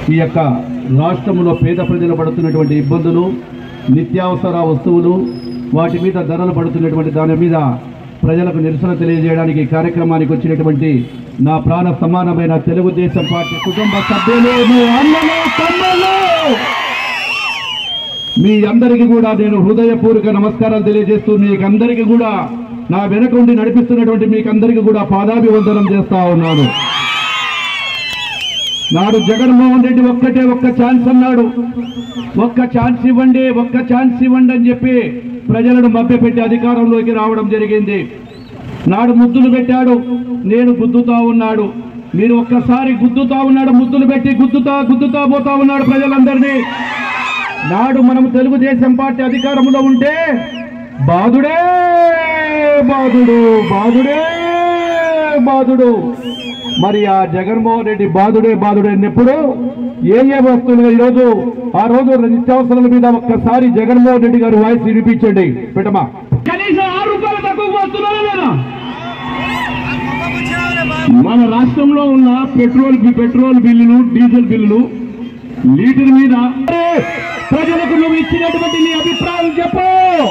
ఈ యొక్క రాష్ట్రంలో పేద ప్రజలు పడుతున్నటువంటి ఇబ్బందులు నిత్యావసర వస్తువులు వాటి మీద ధరలు పడుతున్నటువంటి దాని మీద ప్రజలకు నిరసన తెలియజేయడానికి ఈ కార్యక్రమానికి వచ్చినటువంటి నా ప్రాణ సమానమైన తెలుగుదేశం పార్టీ కుటుంబ సభ్యులు మీ అన్నలు తమ్ముళ్ళు మీ అందరికీ కూడా నేను హృదయపూర్వక నమస్కారాలు తెలియజేస్తూ మీకందరికీ కూడా నా వెనక ఉండి నడిపిస్తున్నటువంటి మీకందరికీ కూడా పాదాభివందనం చేస్తా ఉన్నాను నాడు జగన్మోహన్ రెడ్డి ఒక్కటే ఒక్క ఛాన్స్ అన్నాడు ఒక్క ఛాన్స్ ఇవ్వండి ఒక్క ఛాన్స్ ఇవ్వండి అని చెప్పి ప్రజలను మభ్యపెట్టి అధికారంలోకి రావడం జరిగింది నాడు ముద్దులు పెట్టాడు నేను గుద్దుతా ఉన్నాడు మీరు ఒక్కసారి గుద్దుతా ఉన్నాడు ముద్దులు పెట్టి గుద్దుతా గుద్దుతా పోతా ఉన్నాడు ప్రజలందరినీ నాడు మనం తెలుగుదేశం పార్టీ అధికారంలో ఉంటే బాధుడే బాధుడు బాధుడే బాధుడు మరి ఆ జగన్మోహన్ రెడ్డి బాధుడే బాధుడే అన్నప్పుడు ఏ ఏ వస్తువులు ఈరోజు ఆ రోజు నిత్యావసరాల మీద ఒక్కసారి జగన్మోహన్ రెడ్డి గారు వాయిస్ వినిపించండి పెట్టమా కనీసం ఆరు రూపాయలు తక్కువ వస్తున్నారా లేదా మన రాష్ట్రంలో ఉన్న పెట్రోల్ బి- పెట్రోల్ బిల్లులు డీజిల్ బిల్లులు లీటర్ మీద ప్రజలకు నువ్వు ఇచ్చినటువంటి నీ అభిప్రాయం చెప్పు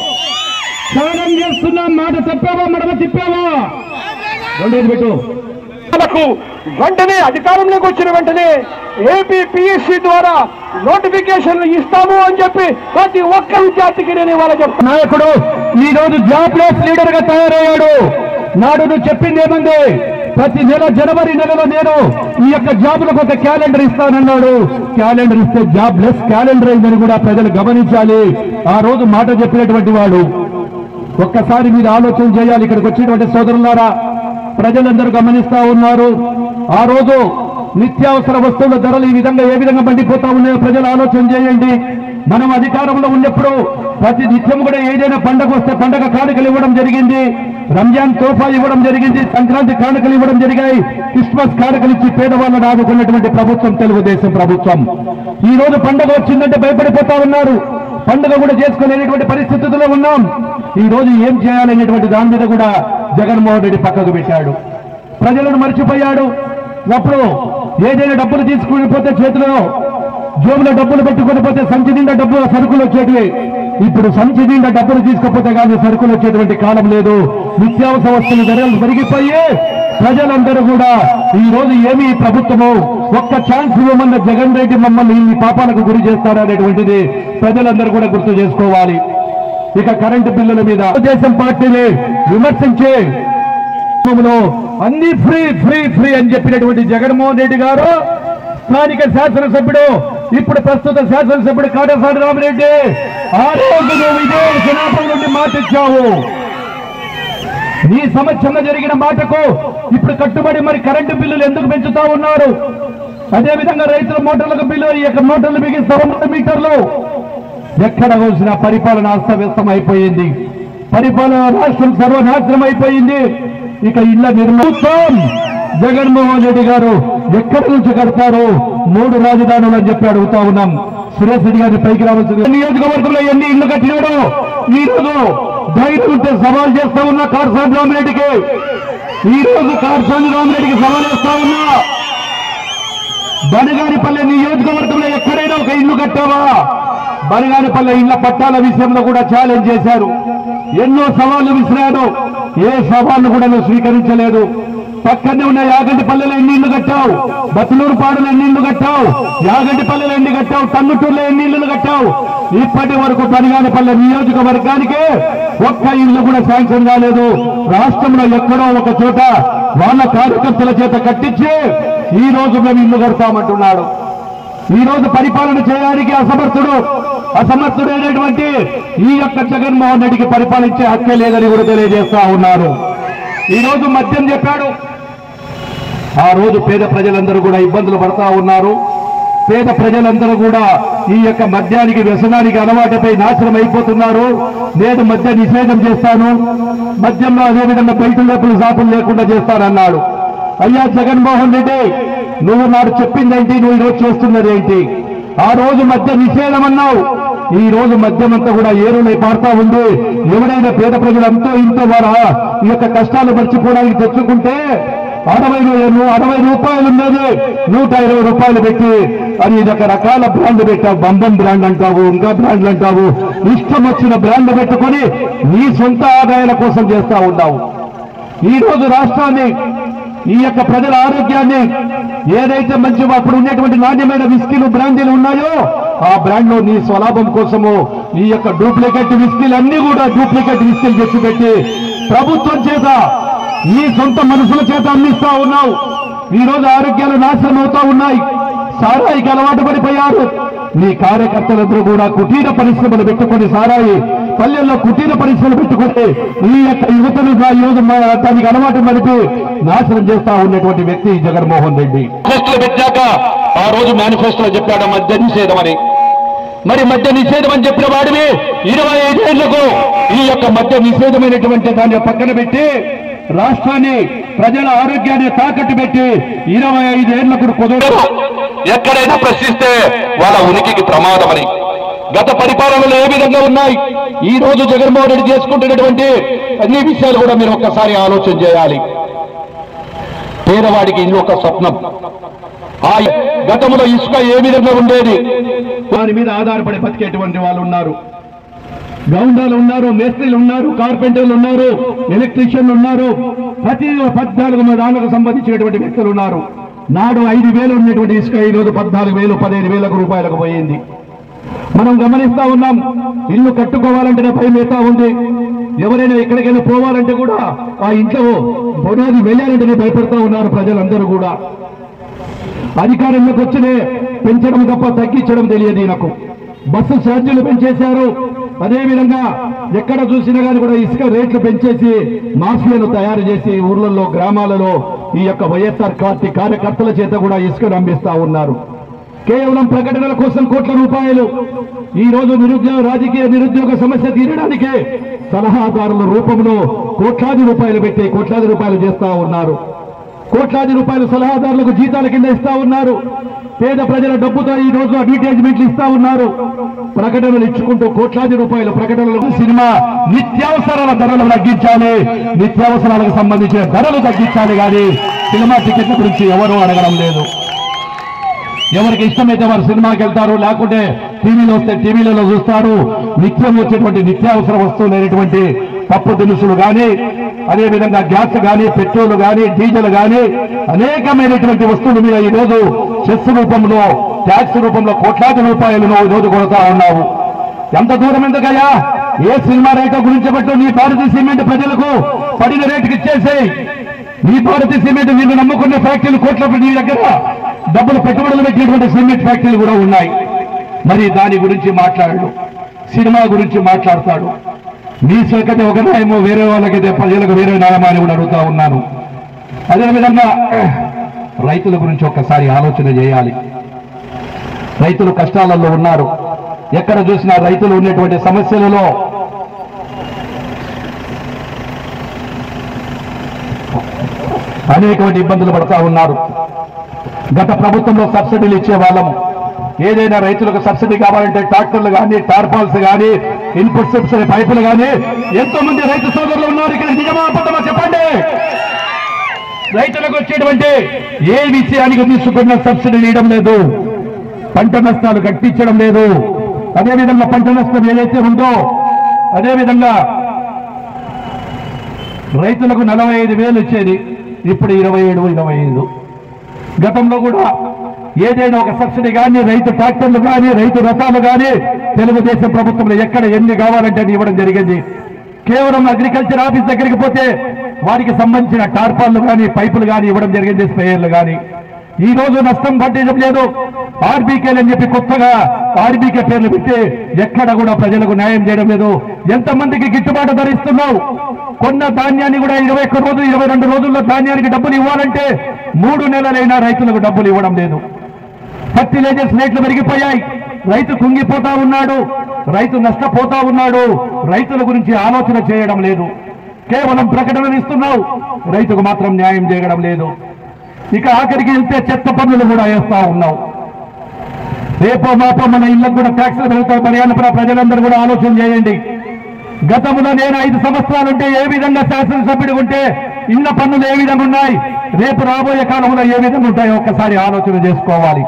ఛానం చేస్తున్నా మాట తప్పావా మడమ తిప్పావా రెండోది పెట్టు లకు వెంటనే అధికారంలోకి వచ్చిన వెంటనే ఏపీ పిఎస్సి ద్వారా నోటిఫికేషన్లు ఇస్తాము అని చెప్పి ప్రతి ఒక్క విద్యార్థికి నేను ఇవాళ చెప్తాను నాయకుడు ఈ రోజు జాబ్ లెస్ లీడర్ గా తయారయ్యాడు నాడు నువ్వు చెప్పింది ఏమంది ప్రతి నెల జనవరి నెలలో నేను ఈ యొక్క జాబులకు ఒక క్యాలెండర్ ఇస్తానన్నాడు క్యాలెండర్ ఇస్తే జాబ్ లెస్ క్యాలెండర్ అయిందని కూడా ప్రజలు గమనించాలి ఆ రోజు మాట చెప్పినటువంటి వాడు ఒక్కసారి మీరు ఆలోచన చేయాలి ఇక్కడికి వచ్చినటువంటి సోదరులారా ప్రజలందరూ గమనిస్తా ఉన్నారు ఆ రోజు నిత్యావసర వస్తువుల ధరలు ఈ విధంగా ఏ విధంగా మండిపోతా ఉన్నాయో ప్రజలు ఆలోచన చేయండి మనం అధికారంలో ఉన్నప్పుడు ప్రతి నిత్యం కూడా ఏదైనా పండగ వస్తే పండగ కానుకలు ఇవ్వడం జరిగింది రంజాన్ తోఫా ఇవ్వడం జరిగింది సంక్రాంతి కానుకలు ఇవ్వడం జరిగాయి క్రిస్మస్ కానుకలు ఇచ్చి పేదవాళ్ళని ఆదుకున్నటువంటి ప్రభుత్వం తెలుగుదేశం ప్రభుత్వం ఈ రోజు పండగ వచ్చిందంటే భయపడిపోతా ఉన్నారు పండుగ కూడా చేసుకోలేనటువంటి పరిస్థితుల్లో ఉన్నాం ఈ రోజు ఏం చేయాలనేటువంటి దాని మీద కూడా జగన్మోహన్ రెడ్డి పక్కకు పెట్టాడు ప్రజలను మర్చిపోయాడు అప్పుడు ఏదైనా డబ్బులు తీసుకుని పోతే చేతిలో జోబులో డబ్బులు పెట్టుకుని పోతే సంచి నిండా డబ్బు సరుకులు వచ్చేటివి ఇప్పుడు సంచి నిండా డబ్బులు తీసుకపోతే కానీ సరుకులు వచ్చేటువంటి కాలం లేదు నిత్యావసర వస్తువుల ధరలు పెరిగిపోయి ప్రజలందరూ కూడా ఈ రోజు ఏమి ఈ ప్రభుత్వము ఒక్క ఛాన్స్ ఇవ్వమన్న జగన్ రెడ్డి మమ్మల్ని ఇన్ని పాపాలకు గురి చేస్తారనేటువంటిది ప్రజలందరూ కూడా గుర్తు చేసుకోవాలి ఇక కరెంటు బిల్లుల మీద తెలుగుదేశం పార్టీని విమర్శించే లో అన్ని ఫ్రీ ఫ్రీ ఫ్రీ అని చెప్పినటువంటి జగన్మోహన్ రెడ్డి గారు స్థానిక శాసనసభ్యుడు ఇప్పుడు ప్రస్తుత శాసనసభ్యుడు కాటసాని రామిరెడ్డి ఆ రోజు నువ్వు ఇదే జనాభా నుండి మాటిచ్చావు నీ సమక్షంగా జరిగిన మాటకు ఇప్పుడు కట్టుబడి మరి కరెంటు బిల్లులు ఎందుకు పెంచుతా ఉన్నారు అదే విధంగా రైతుల మోటార్లకు బిల్లు ఈ యొక్క మోటార్లు బిగిస్తా ఉన్నారు మీటర్లు ఎక్కడ చూసిన పరిపాలన అస్తవ్యస్తం అయిపోయింది పరిపాలన రాష్ట్రం సర్వనాశనం అయిపోయింది ఇక ఇళ్ల నిర్మాణం జగన్మోహన్ రెడ్డి గారు ఎక్కడి నుంచి కడతారు మూడు రాజధానులు అని చెప్పి అడుగుతా ఉన్నాం సురేష్ రెడ్డి గారిని పైకి రావాల్సింది నియోజకవర్గంలో ఎన్ని ఇళ్లు కట్టినాడు ఈ రోజు ధైర్యం ఉంటే సవాల్ చేస్తా ఉన్నా కార్సాని రామిరెడ్డికి ఈ రోజు కార్సాని రామిరెడ్డికి సవాల్ చేస్తా ఉన్నా బనగానిపల్లె నియోజకవర్గంలో ఎక్కడైనా ఒక ఇల్లు కట్టావా బనగానిపల్లె ఇళ్ల పట్టాల విషయంలో కూడా ఛాలెంజ్ చేశారు ఎన్నో సవాళ్లు విసిరాడు ఏ సవాళ్లు కూడా నువ్వు స్వీకరించలేదు పక్కనే ఉన్న యాగంటి పల్లెలో ఎన్ని ఇల్లు కట్టావు బతులూరు పాడులో ఎన్ని ఇల్లు కట్టావు యాగంటి పల్లెలో ఎన్ని కట్టావు తన్నుటూరులో ఎన్ని ఇల్లు కట్టావు ఇప్పటి వరకు బనగానిపల్లె నియోజకవర్గానికి ఒక్క ఇల్లు కూడా శాంక్షన్ కాలేదు రాష్ట్రంలో ఎక్కడో ఒక చోట వాళ్ళ కార్యకర్తల చేత కట్టించి ఈ రోజు మేము ఇల్లు కడతామంటున్నాడు ఈ రోజు పరిపాలన చేయడానికి అసమర్థుడు అసమర్థుడైనటువంటి ఈ యొక్క జగన్మోహన్ రెడ్డికి పరిపాలించే హక్కే లేదని కూడా తెలియజేస్తా ఉన్నారు ఈ రోజు మద్యం చెప్పాడు ఆ రోజు పేద ప్రజలందరూ కూడా ఇబ్బందులు పడతా ఉన్నారు పేద ప్రజలందరూ కూడా ఈ యొక్క మద్యానికి వ్యసనానికి అలవాటుపై నాశనం అయిపోతున్నారు నేను మద్య నిషేధం చేస్తాను మద్యంలో అదేవిధంగా బయట లేపులు సాపులు లేకుండా చేస్తానన్నాడు అయ్యా జగన్మోహన్ రెడ్డి నువ్వు నాడు చెప్పిందేంటి నువ్వు ఈరోజు చేస్తున్నది ఏంటి ఆ రోజు మద్య నిషేధం అన్నావు ఈ రోజు మద్యం అంతా కూడా ఏరులై పారుతా ఉంది ఎవడైనా పేద ప్రజలు అంతో ఇంతో వారా ఈ యొక్క కష్టాలు మర్చిపోవడానికి తెచ్చుకుంటే అరవై వేలు అరవై రూపాయలు ఉన్నది నూట ఇరవై రూపాయలు పెట్టి అని రకరకాల బ్రాండ్ పెట్టావు బంధం బ్రాండ్ అంటావు ఇంకా బ్రాండ్లు అంటావు ఇష్టం వచ్చిన బ్రాండ్ పెట్టుకొని నీ సొంత ఆదాయాల కోసం చేస్తా ఉన్నావు ఈ రోజు రాష్ట్రాన్ని ఈ యొక్క ప్రజల ఆరోగ్యాన్ని ఏదైతే మంచి అప్పుడు ఉన్నటువంటి నాణ్యమైన విస్కీలు బ్రాండీలు ఉన్నాయో ఆ బ్రాండ్ లో నీ స్వలాభం కోసము ఈ యొక్క డూప్లికేట్ విస్కీలు అన్ని కూడా డూప్లికేట్ విస్కీలు తెచ్చిపెట్టి ప్రభుత్వం చేత నీ సొంత మనసుల చేత అందిస్తా ఉన్నావు ఈ రోజు ఆరోగ్యాలు నాశనం అవుతా ఉన్నాయి సారాయికి అలవాటు పడిపోయారు నీ కార్యకర్తలందరూ కూడా కుటీర పరిశ్రమలు పెట్టుకొని సారాయి పల్లెల్లో కుటీర పరిశ్రమలు పెట్టుకుంటే ఈ యొక్క యువతను గా- యువత మ- దానికి అలవాటు మరిపి నాశనం చేస్తా ఉన్నటువంటి వ్యక్తి జగన్మోహన్ రెడ్డి మేనిఫెస్టోలో పెట్టాక ఆ రోజు మేనిఫెస్టోలో చెప్పాడు మద్య నిషేధం అని మరి మద్య నిషేధం అని చెప్పిన వాడివి ఇరవై ఐదేళ్లకు ఈ యొక్క మధ్య నిషేధమైనటువంటి దాన్ని పక్కన పెట్టి రాష్ట్రాన్ని ప్రజల ఆరోగ్యాన్ని తాకట్టు పెట్టి ఇరవై ఐదేళ్లకు కుదరదు ఎక్కడైనా ప్రశ్నిస్తే వాళ్ళ ఉనికికి ప్రమాదమని గత పరిపాలనలు ఏ విధంగా ఉన్నాయి ఈ రోజు జగన్మోహన్ రెడ్డి చేసుకుంటున్నటువంటి అన్ని విషయాలు కూడా మీరు ఒక్కసారి ఆలోచన చేయాలి పేదవాడికి ఇల్లు ఒక స్వప్నం ఆ గతంలో ఇసుక ఏ విధంగా ఉండేది దాని మీద ఆధారపడి బతికేటువంటి వాళ్ళు ఉన్నారు గౌండాలు ఉన్నారు మేస్త్రీలు ఉన్నారు కార్పెంటర్లు ఉన్నారు ఎలక్ట్రీషియన్లు ఉన్నారు ప్రతి పద్నాలుగు దానికి సంబంధించినటువంటి వ్యక్తులు ఉన్నారు నాడు ఐదు వేలు ఉన్నటువంటి ఇసుక ఈ రోజు పద్నాలుగు వేలు పదిహేను వేలకు రూపాయలకు పోయింది మనం గమనిస్తా ఉన్నాం ఇల్లు కట్టుకోవాలంటేనే భయం వేస్తా ఉంది ఎవరైనా ఎక్కడికైనా పోవాలంటే కూడా ఆ ఇంట్లో పునాది వెళ్ళాలంటేనే భయపడతా ఉన్నారు ప్రజలందరూ కూడా అధికారంలోకి వచ్చినే పెంచడం తప్ప తగ్గించడం తెలియదు ఈయనకు బస్సు ఛార్జీలు పెంచేశారు అదేవిధంగా ఎక్కడ చూసినా కానీ కూడా ఇసుక రేట్లు పెంచేసి మాఫియాను తయారు చేసి ఊర్లలో గ్రామాలలో ఈ యొక్క వైఎస్ఆర్ పార్టీ కార్యకర్తల చేత కూడా ఇసుకను అందిస్తా ఉన్నారు కేవలం ప్రకటనల కోసం కోట్ల రూపాయలు ఈ రోజు నిరుద్యోగ రాజకీయ నిరుద్యోగ సమస్య తీరడానికే సలహాదారుల రూపంలో కోట్లాది రూపాయలు పెట్టి కోట్లాది రూపాయలు చేస్తా ఉన్నారు కోట్లాది రూపాయలు సలహాదారులకు జీతాల కింద ఇస్తా ఉన్నారు పేద ప్రజల డబ్బుతో ఈ రోజు అడ్వర్టైజ్మెంట్లు ఇస్తా ఉన్నారు ప్రకటనలు ఇచ్చుకుంటూ కోట్లాది రూపాయల ప్రకటనలకు సినిమా నిత్యావసరాల ధరలు తగ్గించాలి నిత్యావసరాలకు సంబంధించిన ధరలు తగ్గించాలి కానీ సినిమా టికెట్ల గురించి ఎవరూ అడగడం లేదు ఎవరికి ఇష్టమైతే వారు సినిమాకి వెళ్తారు లేకుంటే టీవీలో వస్తే టీవీలలో చూస్తారు నిత్యం వచ్చేటువంటి నిత్యావసర వస్తువులైనటువంటి పప్పు దినుసులు కానీ అదేవిధంగా గ్యాస్ కానీ పెట్రోల్ కానీ డీజిల్ కానీ అనేకమైనటువంటి వస్తువుల మీద ఈ రోజు సెస్ రూపంలో ట్యాక్స్ రూపంలో కోట్లాది రూపాయలను ఈ రోజు కొడతా ఉన్నావు ఎంత దూరం ఎందుకయ్యా ఏ సినిమా రేటు గురించి పెట్టు నీ భారతీయ సిమెంట్ ప్రజలకు పడిన రేటుకి ఇచ్చేసేయి నీ భారతీయ సిమెంట్ నిన్ను నమ్ముకున్న ఫ్యాక్టరీలు కోట్ల నీ దగ్గర డబ్బులు పెట్టుబడులు పెట్టినటువంటి సిమెంట్ ఫ్యాక్టరీలు కూడా ఉన్నాయి మరి దాని గురించి మాట్లాడు సినిమా గురించి మాట్లాడతాడు నీ సొక్కటి ఒక న్యాయమో వేరే వాళ్ళకైతే ప్రజలకు వేరే న్యాయమా అని కూడా అడుగుతా ఉన్నాను అదేవిధంగా రైతుల గురించి ఒక్కసారి ఆలోచన చేయాలి రైతులు కష్టాలలో ఉన్నారు ఎక్కడ చూసినా రైతులు ఉన్నటువంటి సమస్యలలో అనేకమైన ఇబ్బందులు పడతా ఉన్నారు గత ప్రభుత్వంలో సబ్సిడీలు ఇచ్చే వాళ్ళము ఏదైనా రైతులకు సబ్సిడీ కావాలంటే ట్రాక్టర్లు కానీ టార్పాల్స్ కానీ ఇన్పుట్ సబ్సిడీ పైపులు కానీ ఎంతో మంది రైతు సోదరులు ఉన్నారు ఇక్కడ నిజమా అబద్ధమా చెప్పండి రైతులకు వచ్చేటువంటి ఏ విషయానికి తీసుకున్న సబ్సిడీ ఇవ్వడం లేదు పంట నష్టాలు కట్టించడం లేదు అదేవిధంగా పంట నష్టం ఏదైతే ఉందో అదేవిధంగా రైతులకు నలభై ఐదు వేలు వచ్చేది ఇప్పుడు ఇరవై ఏడు ఇరవై ఐదు గతంలో కూడా ఏదైనా ఒక సబ్సిడీ కానీ రైతు ట్రాక్టర్లు కానీ రైతు రథాలు కానీ తెలుగుదేశం ప్రభుత్వంలో ఎక్కడ ఎన్ని కావాలంటే అని ఇవ్వడం జరిగింది కేవలం అగ్రికల్చర్ ఆఫీస్ దగ్గరికి పోతే వారికి సంబంధించిన టార్పాళ్ళు కానీ పైపులు కానీ ఇవ్వడం జరిగింది స్ప్రేయర్లు కానీ ఈ రోజు నష్టం పట్టడం లేదు ఆర్బీకేలు అని చెప్పి కొత్తగా ఆర్బీకే పేర్లు పెట్టి ఎక్కడ కూడా ప్రజలకు న్యాయం చేయడం లేదు ఎంతమందికి గిట్టుబాటు ధర ఇస్తున్నావు కొన్న ధాన్యాన్ని కూడా ఇరవై ఒక్క రోజు ఇరవై రెండు రోజుల్లో ధాన్యానికి డబ్బులు ఇవ్వాలంటే మూడు నెలలైనా రైతులకు డబ్బులు ఇవ్వడం లేదు ఫర్టిలైజర్స్ రేట్లు పెరిగిపోయాయి రైతు కుంగిపోతా ఉన్నాడు రైతు నష్టపోతా ఉన్నాడు రైతుల గురించి ఆలోచన చేయడం లేదు కేవలం ప్రకటనలు ఇస్తున్నావు రైతుకు మాత్రం న్యాయం చేయడం లేదు ఇక ఆఖరికి వెళ్తే చెత్త పన్నులు కూడా వేస్తా ఉన్నావు రేపో మాపో మన ఇళ్ళకు కూడా ట్యాక్సులు పెరుగుతాయి పర్యాలపర ప్రజలందరూ కూడా ఆలోచన చేయండి గతంలో నేను ఐదు సంవత్సరాలుంటే ఏ విధంగా శాసనసభ్యుడు ఉంటే ఇళ్ల పన్నులు ఏ విధంగా ఉన్నాయి రేపు రాబోయే కాలంలో ఏ విధంగా ఉంటాయో ఒక్కసారి ఆలోచన చేసుకోవాలి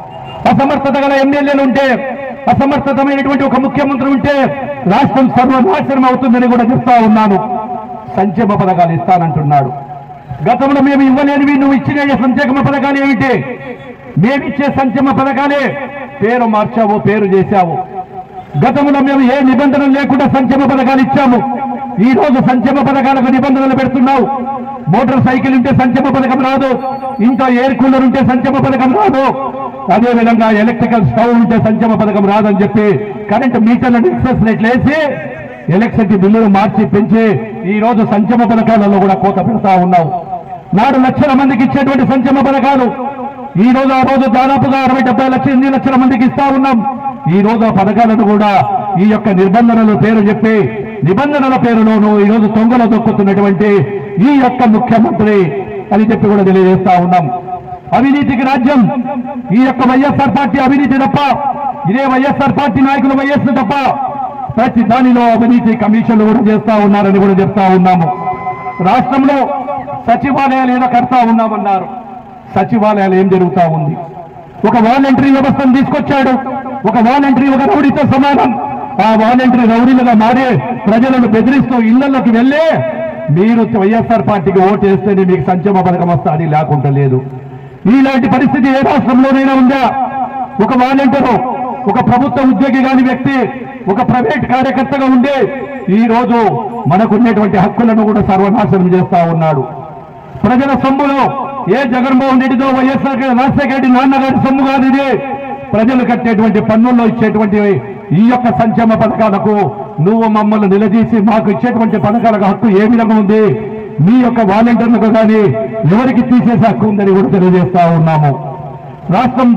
అసమర్థత గల ఎమ్మెల్యేలు ఉంటే అసమర్థతమైనటువంటి ఒక ముఖ్యమంత్రి ఉంటే రాష్ట్రం సర్వనాశనం అవుతుందని కూడా చెప్తా ఉన్నాను సంక్షేమ పథకాలు ఇస్తానంటున్నాడు గతంలో మేము ఇవ్వలేనివి నువ్వు ఇచ్చిన సంక్షేమ పథకాలు ఏమిటి మేమిచ్చే సంక్షేమ పథకాలే పేరు మార్చావు పేరు చేశావు గతంలో మేము ఏ నిబంధనలు లేకుండా సంక్షేమ పథకాలు ఇచ్చాము ఈ రోజు సంక్షేమ పథకాలకు నిబంధనలు పెడుతున్నావు మోటార్ సైకిల్ ఉంటే సంక్షేమ పథకం రాదు ఇంకా ఎయిర్ కూలర్ ఉంటే సంక్షేమ పథకం రాదు అదే విధంగా ఎలక్ట్రికల్ స్టవ్ ఉంటే సంక్షేమ పథకం రాదని చెప్పి కరెంట్ మీటర్లను ఎక్సెస్ రేట్లు వేసి ఎలక్ట్రిసిటీ బిల్లులు మార్చి పెంచి ఈ రోజు సంక్షేమ పథకాలలో కూడా కోత పెడతా ఉన్నావు నాడు లక్షల మందికి ఇచ్చేటువంటి సంక్షేమ పథకాలు ఈ రోజు ఆ రోజు దాదాపుగా అరవై డెబ్బై లక్షల ఎనిమిది లక్షల మందికి ఇస్తా ఉన్నాం ఈ రోజు ఆ పథకాలను కూడా ఈ యొక్క నిబంధనల పేరు చెప్పి నిబంధనల పేరులోనూ ఈ రోజు తొంగలో దొక్కుతున్నటువంటి ఈ యొక్క ముఖ్యమంత్రి అని చెప్పి కూడా తెలియజేస్తా ఉన్నాం అవినీతికి రాజ్యం ఈ యొక్క వైఎస్ఆర్ పార్టీ అవినీతి తప్ప ఇదే వైఎస్ఆర్ పార్టీ నాయకులు వైఎస్ తప్ప ప్రతి దానిలో అవినీతి కమిషన్లు కూడా చేస్తా ఉన్నారని కూడా చెప్తా ఉన్నాము రాష్ట్రంలో సచివాలయాలు ఏదో కడతా ఉన్నామన్నారు సచివాలయాలు ఏం జరుగుతా ఉంది ఒక వాలంటరీ వ్యవస్థను తీసుకొచ్చాడు ఒక వాలంటరీ ఒక రౌడీతో సమానం ఆ వాలంటరీ రౌడీలుగా మారి ప్రజలను బెదిరిస్తూ ఇళ్లలోకి వెళ్ళే మీరు వైఎస్ఆర్ పార్టీకి ఓటు వేస్తేనే మీకు సంక్షేమ పథకం వస్తుంది లేకుండా లేదు ఇలాంటి పరిస్థితి ఏ రాష్ట్రంలోనైనా ఉందా ఒక వాలంటీరు ఒక ప్రభుత్వ ఉద్యోగి కాని వ్యక్తి ఒక ప్రైవేట్ కార్యకర్తగా ఉండే ఈ రోజు మనకున్నటువంటి హక్కులను కూడా సర్వనాశనం చేస్తా ఉన్నాడు ప్రజల సొమ్ములో ఏ జగన్మోహన్ రెడ్డితో వైఎస్ఆర్ రాజశేఖర రెడ్డి నాన్నగారి సొమ్ము కాదు ఇది ప్రజలు కట్టేటువంటి పన్నుల్లో ఇచ్చేటువంటి ఈ యొక్క సంక్షేమ పథకాలకు నువ్వు మమ్మల్ని నిలదీసి మాకు ఇచ్చేటువంటి పథకాలకు హక్కు ఏ విధంగా ఉంది మీ యొక్క వాలంటీర్లకు కానీ ఎవరికి తీసేసే హక్కు ఉందని కూడా తెలియజేస్తా ఉన్నాము రాష్ట్రం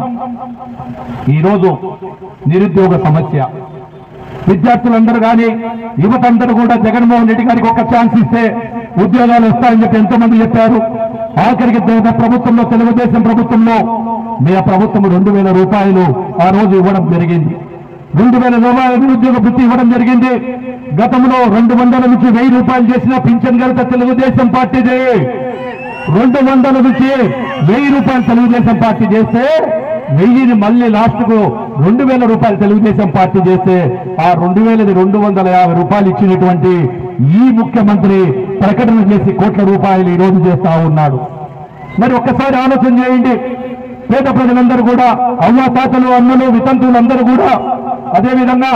ఈరోజు నిరుద్యోగ సమస్య విద్యార్థులందరూ కానీ యువత అందరూ కూడా జగన్మోహన్ రెడ్డి గారికి ఒక ఛాన్స్ ఇస్తే ఉద్యోగాలు వస్తాయని చెప్పి ఎంతో మంది చెప్పారు ఆఖరికి గత ప్రభుత్వంలో తెలుగుదేశం ప్రభుత్వంలో మీ ప్రభుత్వం రెండు వేల రూపాయలు ఆ రోజు ఇవ్వడం జరిగింది రెండు వేల రూపాయల నిరుద్యోగ వృత్తి ఇవ్వడం జరిగింది గతంలో రెండు వందల నుంచి వెయ్యి రూపాయలు చేసిన పింఛన్ గత తెలుగుదేశం పార్టీదే రెండు వందల నుంచి వెయ్యి రూపాయలు తెలుగుదేశం పార్టీ చేస్తే వెయ్యిని మళ్ళీ లాస్ట్ కు రెండు వేల రూపాయలు తెలుగుదేశం పార్టీ చేస్తే ఆ రెండు వేలది రెండు వందల యాభై రూపాయలు ఇచ్చినటువంటి ఈ ముఖ్యమంత్రి ప్రకటన చేసి కోట్ల రూపాయలు ఈ రోజు చేస్తా ఉన్నాడు మరి ఒక్కసారి ఆలోచన చేయండి పేద ప్రజలందరూ కూడా అవ్వ తాతలు అమ్మలు వితంతువులందరూ కూడా అదేవిధంగా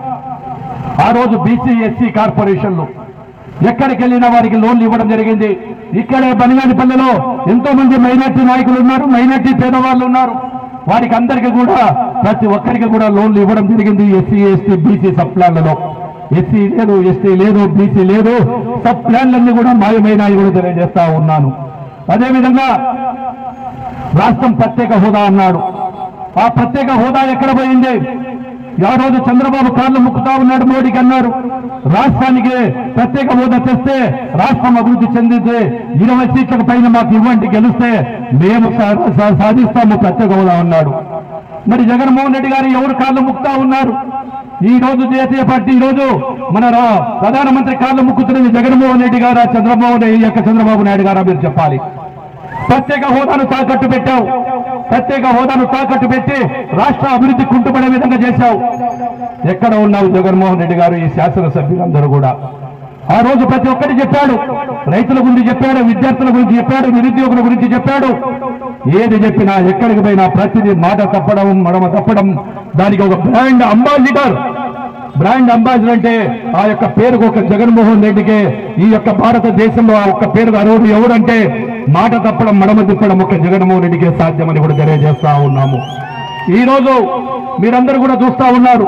ఆ రోజు బీసీ ఎస్సీ కార్పొరేషన్లు ఎక్కడికి వెళ్ళినా వారికి లోన్లు ఇవ్వడం జరిగింది ఇక్కడే బనిగానిపల్లెలో ఎంతో మంది మైనార్టీ నాయకులు ఉన్నారు మైనార్టీ పేదవాళ్ళు ఉన్నారు వారికి అందరికీ కూడా ప్రతి ఒక్కరికి కూడా లోన్లు ఇవ్వడం జరిగింది ఎస్సీ ఎస్టీ బీసీ సబ్ ప్లాన్లలో ఎస్సీ లేదు ఎస్టీ లేదు బీసీ లేదు సబ్ ప్లాన్లన్నీ కూడా మాయమైనాయి కూడా తెలియజేస్తా ఉన్నాను అదేవిధంగా రాష్ట్రం ప్రత్యేక హోదా అన్నాడు ఆ ప్రత్యేక హోదా ఎక్కడ పోయింది ఆ రోజు చంద్రబాబు కాళ్ళు ముక్కుతా ఉన్నాడు మోడీకి అన్నారు రాష్ట్రానికి ప్రత్యేక హోదా తెస్తే రాష్ట్రం అభివృద్ధి చెందితే ఇరవై సీట్లకు పైన మాకు ఇవ్వండి గెలిస్తే మేము సా- సా- సాధిస్తాము ప్రత్యేక హోదా అన్నాడు మరి జగన్మోహన్ రెడ్డి గారు ఎవరు కాళ్ళు ముక్తా ఉన్నారు ఈ రోజు జాతీయ పార్టీ ఈ రోజు మన రా- ప్రధానమంత్రి కాళ్ళు ముక్కుతున్నది జగన్మోహన్ రెడ్డి గారా చంద్రబాబు నాయుడు యొక్క చంద్రబాబు నాయుడు గారా మీరు చెప్పాలి ప్రత్యేక హోదాను తాకట్టు పెట్టావు ప్రత్యేక హోదాను తాకట్టు పెట్టి రాష్ట్ర అభివృద్ధి కుంటుపడే విధంగా చేశావు ఎక్కడ ఉన్నావు జగన్మోహన్ రెడ్డి గారు ఈ శాసనసభ్యులందరూ కూడా ఆ రోజు ప్రతి ఒక్కటి చెప్పాడు రైతుల గురించి చెప్పాడు విద్యార్థుల గురించి చెప్పాడు నిరుద్యోగుల గురించి చెప్పాడు ఏది చెప్పినా ఎక్కడికి పోయినా ప్రతిదీ మాట తప్పడం మడమ తప్పడం దానికి ఒక బ్రాండ్ అంబాసిడర్ బ్రాండ్ అంబాసిడర్ అంటే ఆ యొక్క పేరుకు ఒక జగన్మోహన్ రెడ్డికి ఈ యొక్క భారతదేశంలో ఆ ఒక్క పేరు అరువుడు ఎవడంటే మాట తప్పడం మడమ తిప్పడం ఒక జగన్మోహన్ రెడ్డికే సాధ్యమని కూడా తెలియజేస్తా ఉన్నాము ఈ రోజు మీరందరూ కూడా చూస్తా ఉన్నారు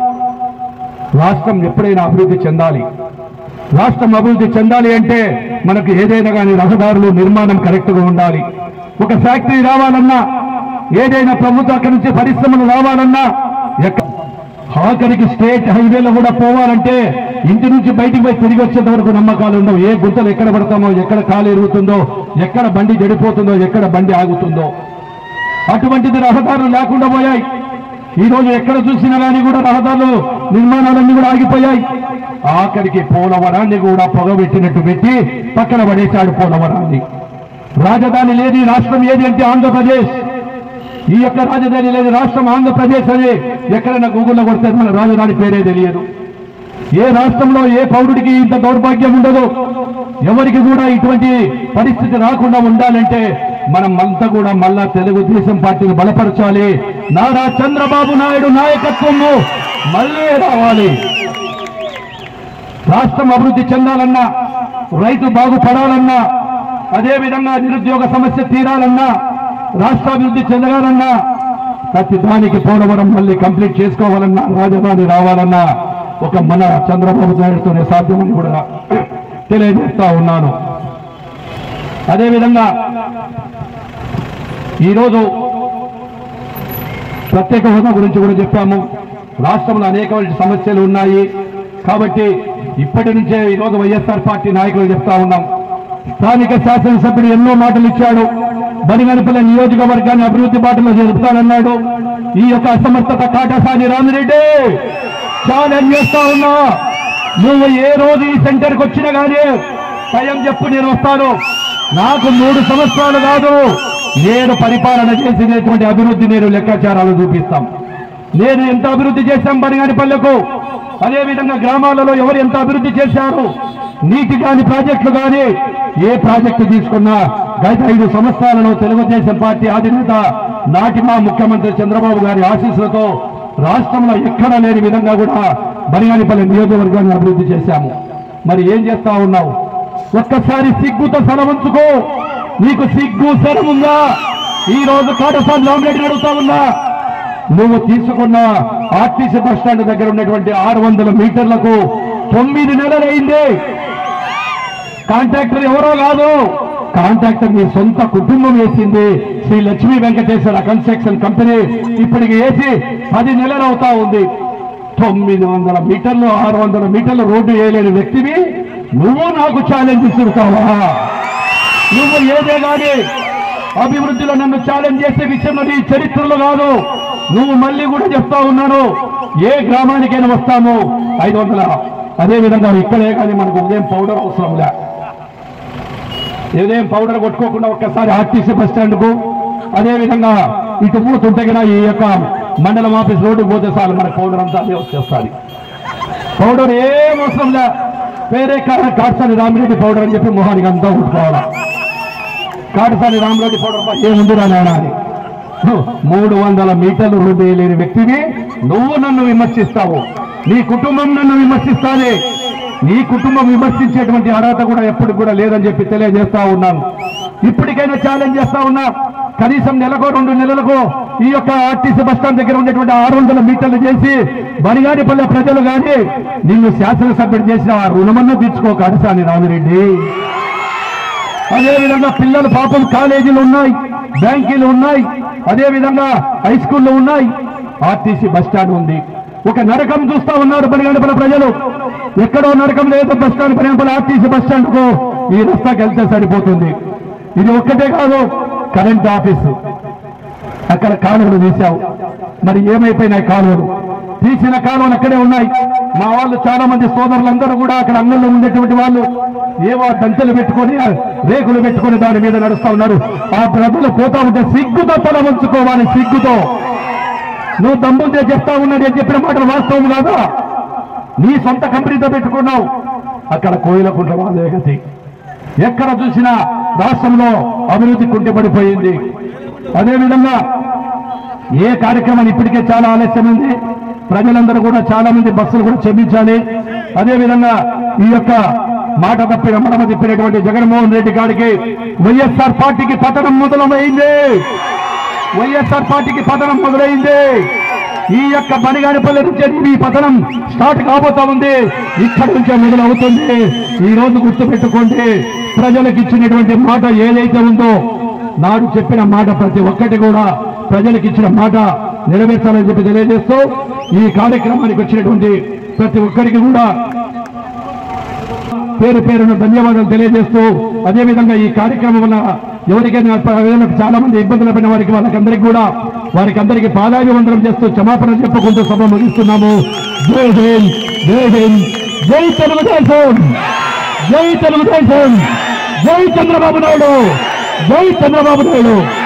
రాష్ట్రం ఎప్పుడైనా అభివృద్ధి చెందాలి రాష్ట్రం అభివృద్ధి చెందాలి అంటే మనకు ఏదైనా కానీ రహదారులు నిర్మాణం కరెక్ట్ గా ఉండాలి ఒక ఫ్యాక్టరీ రావాలన్నా ఏదైనా ప్రభుత్వం అక్కడి నుంచి పరిశ్రమలు రావాలన్నా ఎక్క ఆఖరికి స్టేట్ హైవేలో కూడా పోవాలంటే ఇంటి నుంచి బయటికి పోయి తిరిగి వచ్చేంత వరకు నమ్మకాలు ఉండవు ఏ గుంతలు ఎక్కడ పడతామో ఎక్కడ కాలు ఎరుగుతుందో ఎక్కడ బండి చెడిపోతుందో ఎక్కడ బండి ఆగుతుందో అటువంటిది రహదారులు లేకుండా పోయాయి ఈ రోజు ఎక్కడ చూసినా కానీ కూడా రహదారులు నిర్మాణాలన్నీ కూడా ఆగిపోయాయి ఆఖరికి పోలవరాన్ని కూడా పొగబెట్టినట్టు పెట్టి పక్కన పడేశాడు పోలవరాన్ని రాజధాని లేని రాష్ట్రం ఏది అంటే ఆంధ్రప్రదేశ్ ఈ యొక్క రాజధాని లేని రాష్ట్రం ఆంధ్రప్రదేశ్ అని ఎక్కడైనా గూగుల్లో కొడితే మన రాజధాని పేరే తెలియదు ఏ రాష్ట్రంలో ఏ పౌరుడికి ఇంత దౌర్భాగ్యం ఉండదు ఎవరికి కూడా ఇటువంటి పరిస్థితి రాకుండా ఉండాలంటే మనం అంతా కూడా మళ్ళా తెలుగుదేశం పార్టీని బలపరచాలి నారా చంద్రబాబు నాయుడు నాయకత్వము మళ్ళీ రావాలి రాష్ట్రం అభివృద్ధి చెందాలన్నా రైతు బాగుపడాలన్నా అదేవిధంగా నిరుద్యోగ సమస్య తీరాలన్నా రాష్ట్రాభివృద్ధి చెందాలన్నా ప్రతి దానికి పోలవరం మళ్ళీ కంప్లీట్ చేసుకోవాలన్నా రాజధాని రావాలన్నా ఒక మన చంద్రబాబు నాయుడుతోనే సాధ్యమని కూడా తెలియజేస్తా ఉన్నాను అదేవిధంగా ఈరోజు ప్రత్యేక హోదా గురించి కూడా చెప్పాము రాష్ట్రంలో అనేకమైన సమస్యలు ఉన్నాయి కాబట్టి ఇప్పటి నుంచే ఈరోజు వైఎస్ఆర్ పార్టీ నాయకులు చెప్తా ఉన్నాం స్థానిక శాసనసభ్యుడు ఎన్నో మాటలు ఇచ్చాడు బనిగనపల్లి నియోజకవర్గాన్ని అభివృద్ధి బాటలో జరుపుతానన్నాడు ఈ యొక్క అసమర్థత కాటసాని రామిరెడ్డి ఛాలెంజ్ చేస్తా ఉన్నా నువ్వు ఏ రోజు ఈ సెంటర్కి వచ్చినా కానీ టైం చెప్పు నేను వస్తాను నాకు మూడు సంవత్సరాలు కాదు నేను పరిపాలన చేసినటువంటి అభివృద్ధి నేను లెక్కాచారాలు చూపిస్తాం నేను ఎంత అభివృద్ధి చేశాం బనిగానిపల్లెకు అదే విధంగా గ్రామాలలో ఎవరు ఎంత అభివృద్ధి చేశారు నీటి కాని ప్రాజెక్టులు కానీ ఏ ప్రాజెక్టు తీసుకున్నా గత ఐదు సంవత్సరాలలో తెలుగుదేశం పార్టీ అధినేత నాటి మా ముఖ్యమంత్రి చంద్రబాబు గారి ఆశీస్సులతో రాష్ట్రంలో ఎక్కడా లేని విధంగా కూడా బనిగానిపల్లి నియోజకవర్గాన్ని అభివృద్ధి చేశాము మరి ఏం చేస్తా ఉన్నావు ఒక్కసారి సిగ్గుతో సెలవుంచుకో నీకు సిగ్గు శరముందా ఈ రోజు కాటసాని రామరెడ్డిని అడుగుతా ఉన్నా నువ్వు తీసుకున్న ఆర్టీసీ బస్ స్టాండ్ దగ్గర ఉన్నటువంటి ఆరు వందల మీటర్లకు తొమ్మిది నెలలైంది కాంట్రాక్టర్ ఎవరో కాదు కాంట్రాక్టర్ మీ సొంత కుటుంబం వేసింది శ్రీ లక్ష్మీ వెంకటేశ్వర కన్స్ట్రక్షన్ కంపెనీ ఇప్పటికి వేసి పది నెలలు అవుతా ఉంది తొమ్మిది వందల మీటర్లు ఆరు వందల మీటర్లు రోడ్డు వేయలేని వ్యక్తివి నువ్వు నాకు ఛాలెంజ్ ఇస్తున్నావా నువ్వు ఏదే కానీ అభివృద్ధిలో నన్ను ఛాలెంజ్ చేసే విషయం అది చరిత్రలో కాదు నువ్వు మళ్ళీ కూడా చెప్తా ఉన్నాను ఏ గ్రామానికైనా వస్తాము ఐదు వందల అదే విధంగా ఇక్కడే కానీ మనకు ఉదయం పౌడర్ అవసరం లే ఉదయం పౌడర్ కొట్టుకోకుండా ఒక్కసారి ఆర్టీసీ బస్ స్టాండ్ కు అదే విధంగా ఇటు పోతుంటే కన్నా ఈ యొక్క మండలం ఆఫీస్ రోడ్డుకు పోతే చాలు మన పౌడర్ అంతా అదే వచ్చేస్తుంది పౌడర్ ఏం అవసరం లే వేరే కాట్సాని రామిరెడ్డి పౌడర్ అని చెప్పి మొహానికి అంతా కొట్టుకోవాలా కాటసాని రామరెడ్డి పౌడర్ ఏముందిరా నాయన అని మూడు వందల మీటర్లు రోడ్డు వేయలేని వ్యక్తిని నువ్వు నన్ను విమర్శిస్తావు నీ కుటుంబం నన్ను విమర్శిస్తానే నీ కుటుంబం విమర్శించేటువంటి అర్హత కూడా ఎప్పుడు కూడా లేదని చెప్పి తెలియజేస్తా ఉన్నాను ఇప్పటికైనా ఛాలెంజ్ చేస్తా ఉన్నా కనీసం నెలకో రెండు నెలలకు ఈ యొక్క ఆర్టీసీ బస్ స్టాండ్ దగ్గర ఉన్నటువంటి ఆరు వందల మీటర్లు చేసి బనిగానిపల్లె ప్రజలు కానీ నిన్ను శాసనసభ్యుడు చేసిన ఆ రుణమన్నా తీర్చుకో కాటసాని రామిరెడ్డి అదే విధంగా పిల్లలు పాపం కాలేజీలు ఉన్నాయి బ్యాంకీలు ఉన్నాయి అదే విధంగా హై స్కూళ్ళు ఉన్నాయి ఆర్టీసీ బస్ స్టాండ్ ఉంది ఒక నరకం చూస్తా ఉన్నారు బనిగండపల ప్రజలు ఎక్కడో నరకం లేదు bus stand Panigampala RTC bus stand కు ఈ రస్తాకి వెళ్తే సరిపోతుంది ఇది ఒక్కటే కాదు కరెంట్ ఆఫీసు అక్కడ కాలువలు తీశావు మరి ఏమైపోయినాయి కాలువలు తీసిన కాలువలు అక్కడే ఉన్నాయి మా వాళ్ళు చాలా మంది సోదరులందరూ కూడా అక్కడ అంగంలో ఉండేటువంటి వాళ్ళు ఏవో దంచెలు పెట్టుకొని రేకులు పెట్టుకొని దాని మీద నడుస్తా ఉన్నారు ఆ ప్రజలు పోతా ఉంటే సిగ్గుతో తల ఉంచుకోవాలి సిగ్గుతో నువ్వు దమ్ముందే చెప్తా ఉన్నది అని చెప్పిన మాటలు వాస్తవం కాదా నీ సొంత కంపెనీతో పెట్టుకున్నావు అక్కడ కోయిలకుంట వాళ్ళే గతి ఎక్కడ చూసినా రాష్ట్రంలో అభివృద్ధి కుంటిపడిపోయింది అదేవిధంగా ఏ కార్యక్రమం ఇప్పటికే చాలా ఆలస్యం ఉంది ప్రజలందరూ కూడా చాలా మంది బస్సులు కూడా చెల్లించాలి అదేవిధంగా ఈ యొక్క మాట తప్పిన మడమ తిప్పినటువంటి జగన్మోహన్ రెడ్డి గారికి వైఎస్ఆర్ పార్టీకి పతనం మొదలమైంది వైఎస్ఆర్ పార్టీకి పతనం మొదలైంది ఈ యొక్క బనిగానిపల్లి నుంచే ఈ పతనం స్టార్ట్ కాబోతా ఉంది ఇక్కడి నుంచే మొదలవుతుంది ఈ రోజు గుర్తు పెట్టుకోండి ప్రజలకు ఇచ్చినటువంటి మాట ఏదైతే ఉందో నాడు చెప్పిన మాట ప్రతి ఒక్కటి కూడా ప్రజలకు ఇచ్చిన మాట నెరవేర్చాలని చెప్పి తెలియజేస్తూ ఈ కార్యక్రమానికి వచ్చినటువంటి ప్రతి ఒక్కరికి కూడా పేరు పేరున ధన్యవాదాలు తెలియజేస్తూ అదేవిధంగా ఈ కార్యక్రమం వల్ల ఎవరికైనా ప- ఏదైనా చాలా మంది ఇబ్బందులు పడిన వారికి వాళ్ళకందరికీ కూడా వారికి అందరికీ పాదాభివందనం చేస్తూ క్షమాపణ చెప్పుకుంటూ సభ ముగిస్తున్నాము జై హింద్ జై హింద్ జై తెలుగుదేశం జై తెలుగుదేశం జై చంద్రబాబు నాయుడు జై చంద్రబాబు నాయుడు